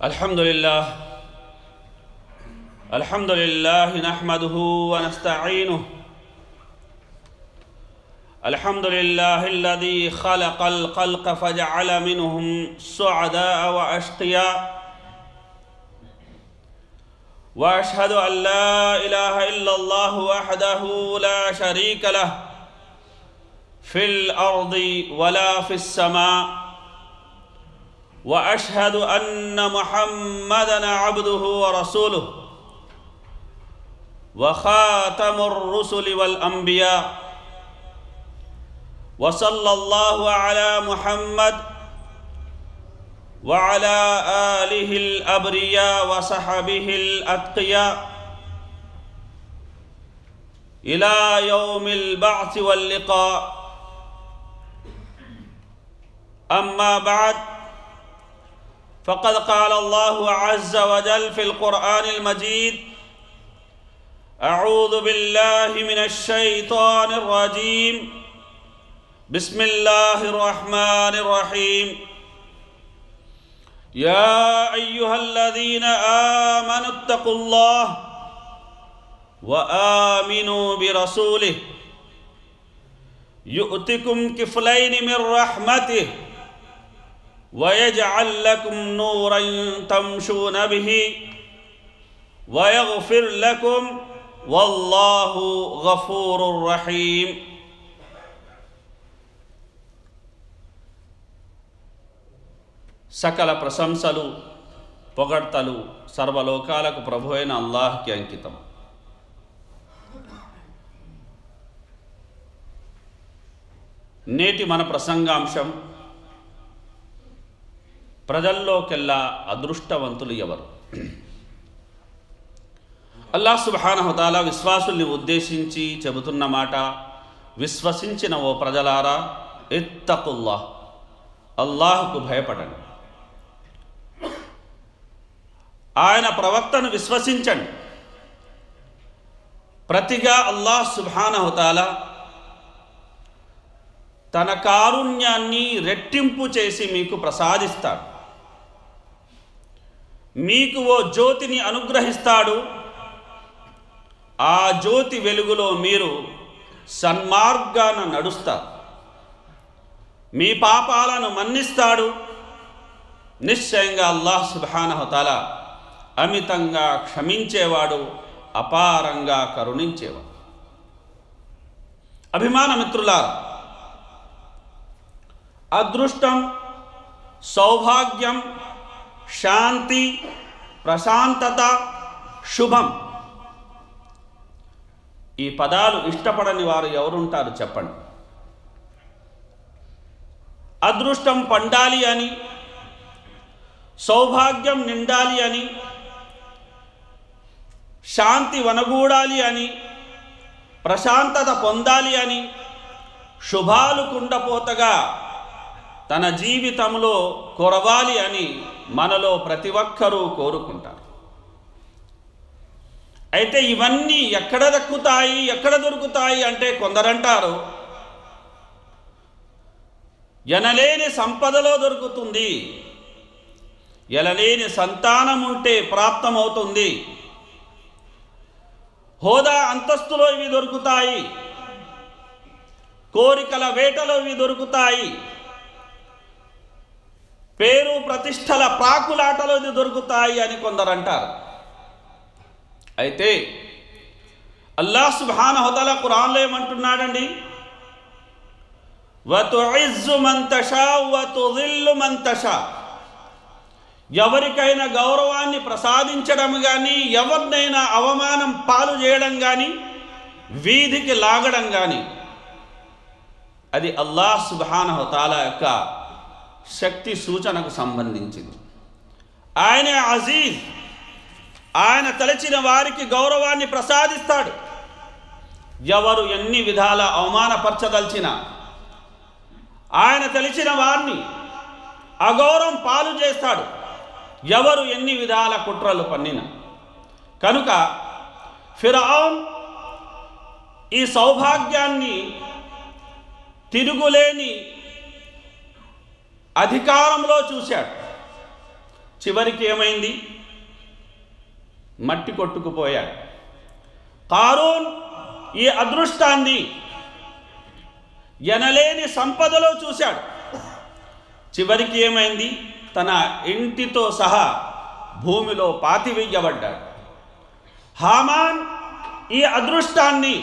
الحمد لله الحمد لله نحمده ونستعينه الحمد لله الذي خلق الخلق فجعل منهم سعداء واشقياء واشهد ان لا اله الا الله وحده لا شريك له في الارض ولا في السماء واشهد ان محمدا عبده ورسوله وخاتم الرسل والانبياء وصلى الله على محمد وعلى اله الابرياء وصحبه الاتقياء الى يوم البعث واللقاء اما بعد فقد قال الله عز وجل في القرآن المجيد أعوذ بالله من الشيطان الرجيم بسم الله الرحمن الرحيم يا أيها الذين آمنوا اتقوا الله وآمنوا برسوله يؤتكم كفلين من رحمته ويجعل لكم نورا تمشون به ويغفر لكم والله غفور رحيم సకల ప్రశంసలు పొగడ్తలు సర్వలోకాలకు ప్రభు అయిన అల్లాహ్కి అంకితం నేటి మన ప్రసంగాంశం ప్రజల్లోకెల్లా అదృష్టవంతులు ఎవరు అల్లాహ్ సుబానహతాల విశ్వాసుల్ని ఉద్దేశించి చెబుతున్న మాట విశ్వసించిన ఓ ప్రజలారా ఎత్తకుల్లా అల్లాహ్కు భయపడండి ఆయన ప్రవక్తను విశ్వసించండి ప్రతిగా అల్లాహ్ సుబానహతాల తన కారుణ్యాన్ని రెట్టింపు చేసి మీకు ప్రసాదిస్తాడు మీకు ఓ జ్యోతిని అనుగ్రహిస్తాడు ఆ జ్యోతి వెలుగులో మీరు సన్మార్గాన నడుస్తారు మీ పాపాలను మన్నిస్తాడు నిశ్చయంగా అల్లాహ్ సుబానహతాల అమితంగా క్షమించేవాడు అపారంగా కరుణించేవాడు అభిమాన మిత్రులారా అదృష్టం సౌభాగ్యం శాంతి ప్రశాంతత శుభం ఈ పదాలు ఇష్టపడని వారు ఎవరుంటారు చెప్పండి అదృష్టం పండాలి అని సౌభాగ్యం నిండాలి అని శాంతి వనగూడాలి అని ప్రశాంతత పొందాలి అని శుభాలు కుండపోతగా తన జీవితంలో కొరవాలి అని మనలో ప్రతి ఒక్కరూ కోరుకుంటారు అయితే ఇవన్నీ ఎక్కడ దక్కుతాయి ఎక్కడ దొరుకుతాయి అంటే కొందరంటారు ఎనలేని సంపదలో దొరుకుతుంది ఎనలేని సంతానం ఉంటే ప్రాప్తమవుతుంది హోదా అంతస్తులో ఇవి దొరుకుతాయి కోరికల వేటలో ఇవి దొరుకుతాయి పేరు ప్రతిష్టల ప్రాకులాటలో ఇది దొరుకుతాయి అని కొందరు అంటారు అయితే అల్లాహ్ సుబాన హోదల కురాన్లో ఏమంటున్నాడండి వతుఇజ్జు మంతషా వతుజిల్లు మంతషా ఎవరికైనా గౌరవాన్ని ప్రసాదించడం కానీ ఎవరినైనా అవమానం పాలు చేయడం కానీ వీధికి లాగడం కానీ అది అల్లాహ్ సుబానహతాల యొక్క శక్తి సూచనకు సంబంధించింది ఆయనే అజీజ్ ఆయన తలచిన వారికి గౌరవాన్ని ప్రసాదిస్తాడు ఎవరు ఎన్ని విధాల అవమానపరచదలిచినా ఆయన తెలిసిన వారిని అగౌరవం పాలు చేస్తాడు ఎవరు ఎన్ని విధాల కుట్రలు పన్నిన కనుక ఫిరాన్ ఈ సౌభాగ్యాన్ని తిరుగులేని అధికారంలో చూశాడు చివరికి ఏమైంది మట్టి కొట్టుకుపోయాడు కారూన్ ఈ అదృష్టాన్ని ఎనలేని సంపదలో చూశాడు చివరికి ఏమైంది తన ఇంటితో సహా భూమిలో పాతివేయబడ్డాడు హామాన్ ఈ అదృష్టాన్ని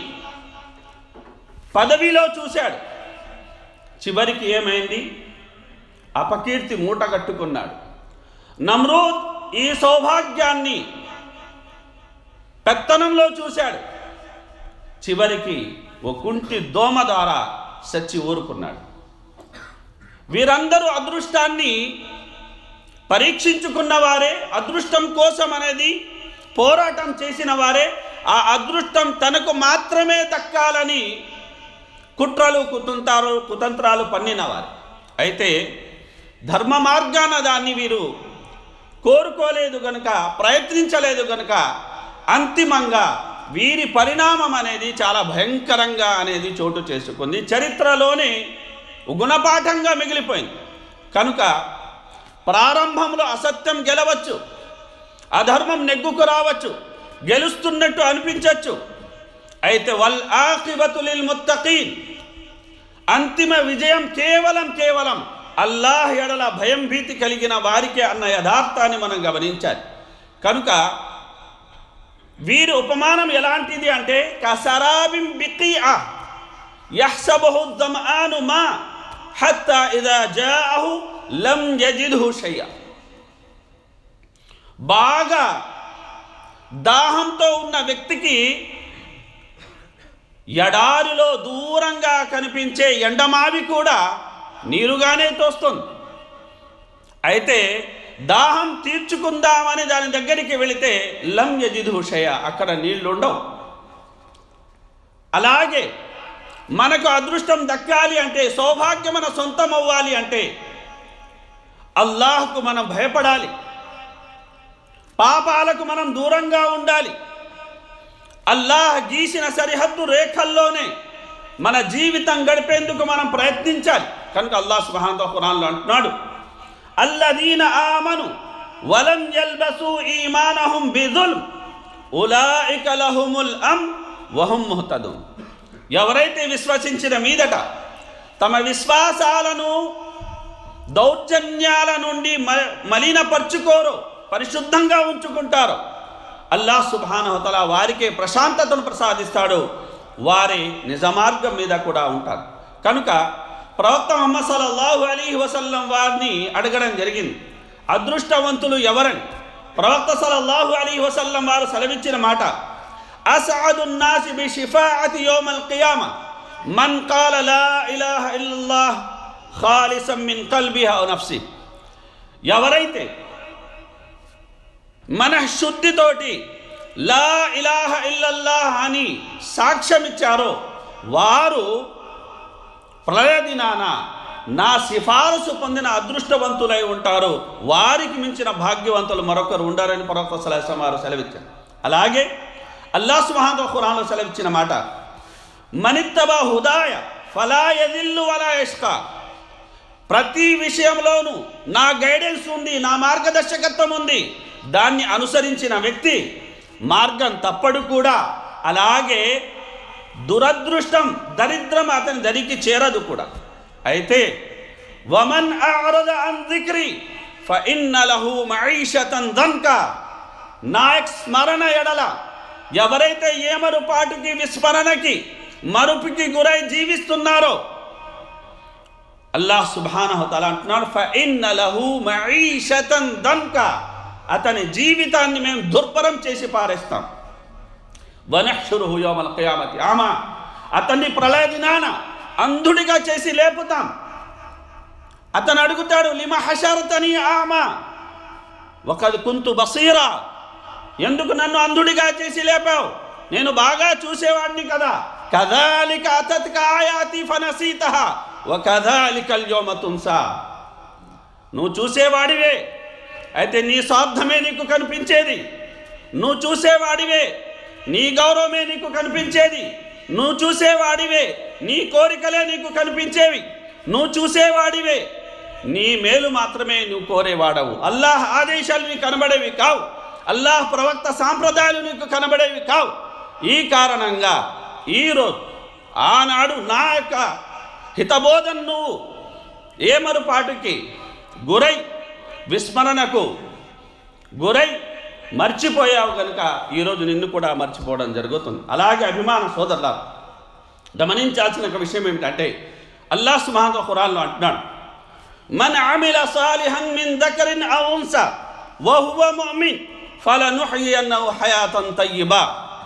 పదవిలో చూశాడు చివరికి ఏమైంది అపకీర్తి మూట కట్టుకున్నాడు నమ్రూద్ ఈ సౌభాగ్యాన్ని పెత్తనంలో చూశాడు చివరికి ఓ కుంటి దోమ ద్వారా సచ్చి ఊరుకున్నాడు వీరందరూ అదృష్టాన్ని పరీక్షించుకున్న వారే అదృష్టం కోసం అనేది పోరాటం చేసిన వారే ఆ అదృష్టం తనకు మాత్రమే దక్కాలని కుట్రలు కుతంత్రాలు కుతంత్రాలు పన్నినవారు అయితే ధర్మ మార్గాన దాన్ని వీరు కోరుకోలేదు గనుక ప్రయత్నించలేదు గనుక అంతిమంగా వీరి పరిణామం అనేది చాలా భయంకరంగా అనేది చోటు చేసుకుంది చరిత్రలోనే గుణపాఠంగా మిగిలిపోయింది కనుక ప్రారంభంలో అసత్యం గెలవచ్చు అధర్మం నెగ్గుకు రావచ్చు గెలుస్తున్నట్టు అనిపించవచ్చు అయితే వల్ ఆఖిబతులిల్ ముత్తకీన్ అంతిమ విజయం కేవలం కేవలం అల్లాహ్ ఎడల భయం భీతి కలిగిన వారికే అన్న యథార్థాన్ని మనం గమనించాలి కనుక వీరి ఉపమానం ఎలాంటిది అంటే కసరాబిం బికియా యహ్సబహు దమ్ఆను మా హత్తా ఇదా జాఅహు లం యజిద్హు షయ్య బాగా దాహంతో ఉన్న వ్యక్తికి ఎడారిలో దూరంగా కనిపించే ఎండమావి కూడా నీరుగానే తోస్తుంది అయితే దాహం తీర్చుకుందామని దాని దగ్గరికి వెళితే లం యజిధుషయ అక్కడ నీళ్లు ఉండవు అలాగే మనకు అదృష్టం దక్కాలి అంటే సౌభాగ్యం మన సొంతం అవ్వాలి అంటే అల్లాహ్కు మనం భయపడాలి పాపాలకు మనం దూరంగా ఉండాలి అల్లాహ్ గీసిన సరిహద్దు రేఖల్లోనే మన జీవితం గడిపేందుకు మనం ప్రయత్నించాలి కనుక అల్లాహ్ సుబ్హానహు ఖురాన్లో అంటున్నాడు అల్లదీన ఆమను వలం యల్బసు ఈమానహుం బిజుల్మ్ ఉలాయిక లహుముల్ అమ్ వహుం ముహతదున్ ఎవరైతే విశ్వసించిన మీదట తమ విశ్వాసాలను దౌర్జన్యాల నుండి మ మలినపరుచుకోరో పరిశుద్ధంగా ఉంచుకుంటారో అల్లాహ్ సుబానహతల వారికే ప్రశాంతతను ప్రసాదిస్తాడు వారి నిజమార్గం మీద కూడా ఉంటారు కనుక ప్రవక్త ముహమ్మద్ సల్లల్లాహు అలీ వసల్లం వారిని అడగడం జరిగింది అదృష్టవంతులు ఎవరని ప్రవక్త సల్లల్లాహు అలీ వసల్లం వారు సెలవిచ్చిన మాట అసఅదు నాసి బి షిఫాఅతి యౌమల్ ఖియామ మన్ కాల లా ఇలాహ ఇల్లల్లాహ్ ఖాలిసం మిన్ కల్బిహా వ నఫ్సి ఎవరైతే మనఃశుద్ధితోటి లా ఇలాహ ఇల్లల్లాహ్ అని సాక్ష్యం ఇచ్చారో వారు ప్రళయ దినాన నా సిఫారసు పొందిన అదృష్టవంతులై ఉంటారు వారికి మించిన భాగ్యవంతులు మరొకరు ఉండారని ప్రవక్త సలహం వారు సెలవిచ్చారు అలాగే అల్లాహ్ సుహాన్ ఖురాన్లో సెలవిచ్చిన మాట మనిత్తబా హుదాయ ఫలా యదిల్లు వలా యష్కా ప్రతి విషయంలోనూ నా గైడెన్స్ ఉంది నా మార్గదర్శకత్వం ఉంది దాన్ని అనుసరించిన వ్యక్తి మార్గం తప్పడు కూడా అలాగే దురదృష్టం దరిద్రం అతని దరికి చేరదు కూడా అయితే వమన్ అరద అన్ దిక్రి ఫఇన్న లహు మঈషతన్ దన్కా నా స్మరణ ఎడల ఎవరైతే ఏమరుపాటుకి విస్మరణకి మరుపుకి గురై జీవిస్తున్నారో అల్లాహ్ సుబ్హానహు తఆలా అంటున్నాడు ఫఇన్న లహు మঈషతన్ దన్కా అతని జీవితాన్ని మేము దుర్భరం చేసి పారేస్తాం వనహ్షురుహు యోమల్ ఖియామతి ఆమా అతన్ని ప్రళయ దినాన అంధుడిగా చేసి లేపుతాం అతను అడుగుతాడు లిమ హషరతని ఆమా ఒకది కుంతు బసీరా ఎందుకు నన్ను అంధుడిగా చేసి లేపావు నేను బాగా చూసేవాడిని కదా కదాలిక అతత్క ఆయాతి ఫనసీత వకదాలిక ల్యోమ తుంసా నువ్వు చూసేవాడివే అయితే నీ స్వార్థమే నీకు కనిపించేది నువ్వు చూసేవాడివే నీ గౌరవమే నీకు కనిపించేది నువ్వు చూసేవాడివే నీ కోరికలే నీకు కనిపించేవి నువ్వు చూసేవాడివే నీ మేలు మాత్రమే నువ్వు కోరేవాడవు అల్లాహ్ ఆదేశాలు నీకు కనబడేవి కావు అల్లాహ్ ప్రవక్త సాంప్రదాయాలు నీకు కనబడేవి కావు ఈ కారణంగా ఈరోజు ఆనాడు నా యొక్క హితబోధన నువ్వు ఏమరుపాటుకి గురై విస్మరణకు గురై మర్చిపోయావు కనుక ఈరోజు నిన్ను కూడా మర్చిపోవడం జరుగుతుంది అలాగే అభిమాన సోదరుల గమనించాల్సిన ఒక విషయం ఏమిటంటే అల్లాహ్ సుమాన్ ఖురాన్లో అంటున్నాడు మన ఆమిల సాలిహన్ మిన్ దకరిన్ ఔ ఉన్సా వహువ ముమిన్ ఫలనుహయ్యన్నహు హయాతన్ తయ్యిబా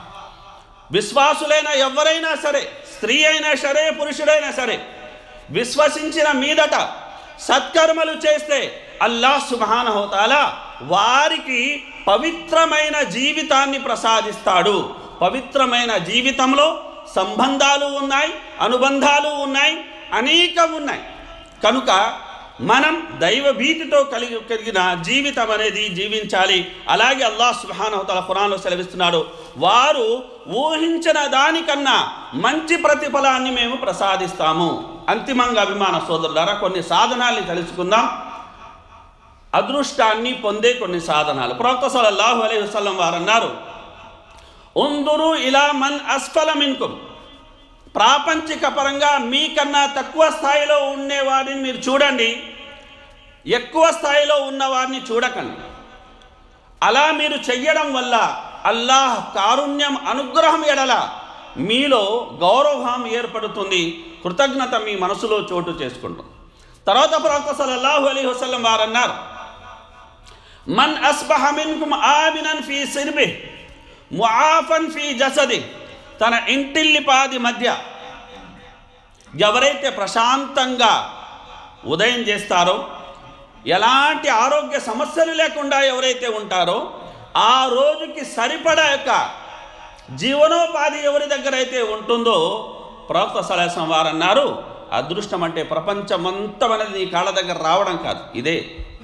విశ్వాసులైన ఎవరైనా సరే స్త్రీ అయినా సరే పురుషుడైనా సరే విశ్వసించిన మీదట సత్కర్మలు చేస్తే అల్లాహ్ సుబానహోతాల వారికి పవిత్రమైన జీవితాన్ని ప్రసాదిస్తాడు పవిత్రమైన జీవితంలో సంబంధాలు ఉన్నాయి అనుబంధాలు ఉన్నాయి అనేకం ఉన్నాయి కనుక మనం దైవ భీతితో కలిగి కలిగిన జీవితం అనేది జీవించాలి అలాగే అల్లాహ్ సుబానవతల ఖురాన్లో సెలవిస్తున్నాడు వారు ఊహించిన దానికన్నా మంచి ప్రతిఫలాన్ని మేము ప్రసాదిస్తాము అంతిమంగా అభిమాన సోదరులారా కొన్ని సాధనాల్ని తెలుసుకుందాం అదృష్టాన్ని పొందే కొన్ని సాధనాలు ప్రవక్త సల్లల్లాహు అలైహి వసల్లం వారు అన్నారు ఉందురు ఇలా మన్ అస్ఫల మిన్కుం ప్రాపంచిక పరంగా మీకన్నా తక్కువ స్థాయిలో ఉండేవాడిని మీరు చూడండి ఎక్కువ స్థాయిలో ఉన్నవారిని చూడకండి అలా మీరు చెయ్యడం వల్ల అల్లాహ్ కారుణ్యం అనుగ్రహం ఎడల మీలో గౌరవం ఏర్పడుతుంది కృతజ్ఞత మీ మనసులో చోటు చేసుకుంటుంది తర్వాత ప్రవక్త సల్లల్లాహు అలైహి వసల్లం వారు అన్నారు మన్ అస్బహ మిన్కుమ్ ఆమినన్ ఫీ సిర్బి ముఆఫన్ ఫీ జసది తన ఇంటిల్లిపాది మధ్య ఎవరైతే ప్రశాంతంగా ఉదయం చేస్తారో ఎలాంటి ఆరోగ్య సమస్యలు లేకుండా ఎవరైతే ఉంటారో ఆ రోజుకి సరిపడా యొక్క జీవనోపాధి ఎవరి దగ్గర అయితే ఉంటుందో ప్రవక్త సలహం వారు అన్నారు అదృష్టం అంటే ప్రపంచమంతం అనేది నీ కాళ్ళ దగ్గర రావడం కాదు ఇదే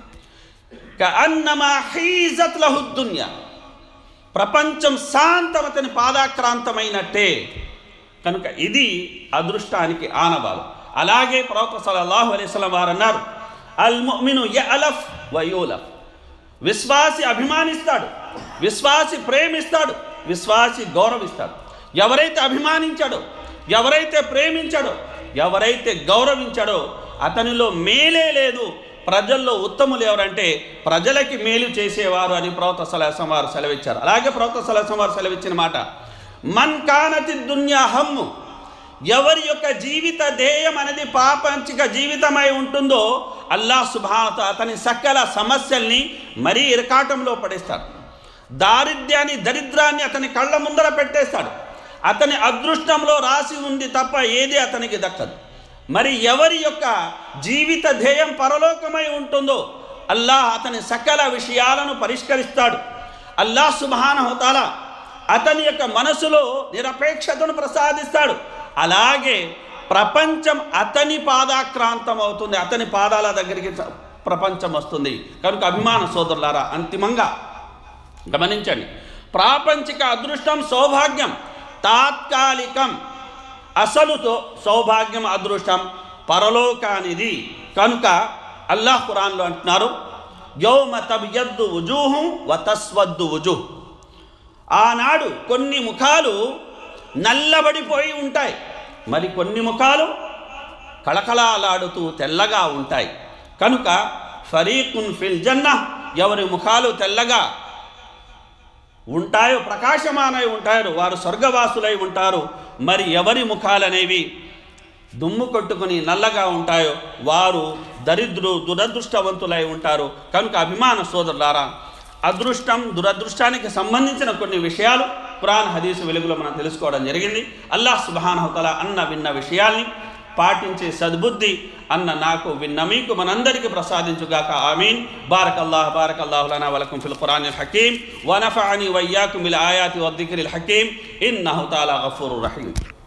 కన్నమా హీజత్ లహుద్దున్య ప్రపంచం శాంతమతని పాదాక్రాంతమైనట్టే కనుక ఇది అదృష్టానికి ఆనవాలు అలాగే ప్రవక్త సల్లల్లాహు అలైహి వసల్లం వారు అన్నారు అల్ ముమిను యలఫ్ వయోలఫ్ విశ్వాసి అభిమానిస్తాడు విశ్వాసి ప్రేమిస్తాడు విశ్వాసి గౌరవిస్తాడు ఎవరైతే అభిమానించాడో ఎవరైతే ప్రేమించాడో ఎవరైతే గౌరవించాడో అతనిలో మేలే లేదు ప్రజల్లో ఉత్తములు ఎవరంటే ప్రజలకి మేలు చేసేవారు అని ప్రవక్త సలహసం వారు సెలవిచ్చారు అలాగే ప్రవక్త సలహసం వారు సెలవిచ్చిన మాట మన్ కానతి దున్యా హమ్ము ఎవరి యొక్క జీవిత ధ్యేయం అనేది పాపంచిక జీవితమై ఉంటుందో అల్లాహ్ సుభానత అతని సకల సమస్యల్ని మరీ ఇరకాటంలో పడేస్తాడు దారిద్ర్యాన్ని దరిద్రాన్ని అతని కళ్ళ ముందర పెట్టేస్తాడు అతని అదృష్టంలో రాసి ఉంది తప్ప ఏది అతనికి దక్కదు మరి ఎవరి యొక్క జీవిత ధ్యేయం పరలోకమై ఉంటుందో అల్లాహ్ అతని సకల విషయాలను పరిష్కరిస్తాడు అల్లాహ్ సుబానహోతాల అతని యొక్క మనసులో నిరపేక్షతను ప్రసాదిస్తాడు అలాగే ప్రపంచం అతని పాదాక్రాంతం అవుతుంది అతని పాదాల దగ్గరికి చ- ప్రపంచం వస్తుంది కనుక అభిమాన సోదరులారా అంతిమంగా గమనించండి ప్రాపంచిక అదృష్టం సౌభాగ్యం తాత్కాలికం అసలు తో- సౌభాగ్యం అదృష్టం పరలోకానిది కనుక అల్లాహ్ ఖురాన్లో అంటున్నారు యౌమ తబ్యద్దు వుజూహం వతస్వద్దు వుజూహ్ ఆనాడు కొన్ని ముఖాలు నల్లబడిపోయి ఉంటాయి మరి కొన్ని ముఖాలు కళకళలాడుతూ తెల్లగా ఉంటాయి కనుక ఫరీకున్ ఫిల్ జన్న ఎవరి ముఖాలు తెల్లగా ఉంటాయో ప్రకాశమానై ఉంటారు వారు స్వర్గవాసులై ఉంటారు మరి ఎవరి ముఖాలనేవి దుమ్ము కొట్టుకుని నల్లగా ఉంటాయో వారు దరిద్రు దురదృష్టవంతులై ఉంటారు కనుక అభిమాన సోదరులారా అదృష్టం దురదృష్టానికి సంబంధించిన కొన్ని విషయాలు పురాణ హదీసు వెలుగులో మనం తెలుసుకోవడం జరిగింది అల్లాహ్ సుబానహతల అన్న విన్న విషయాల్ని పాటించే సద్బుద్ధి అన్న నాకు విన్న మీకు మనందరికీ ప్రసాదించుగాక ఆమీన్ బారక్ అల్లాహ్ బారక్ అల్లాహు లనా వలకుం ఫిల్ ఖురానిల్ హకీం వనఫఅని వయ్యాకుం బిల్ ఆయాతి వద్దిక్రిల్ హకీం ఇన్నహు తాలా గఫూరుర్ రహీం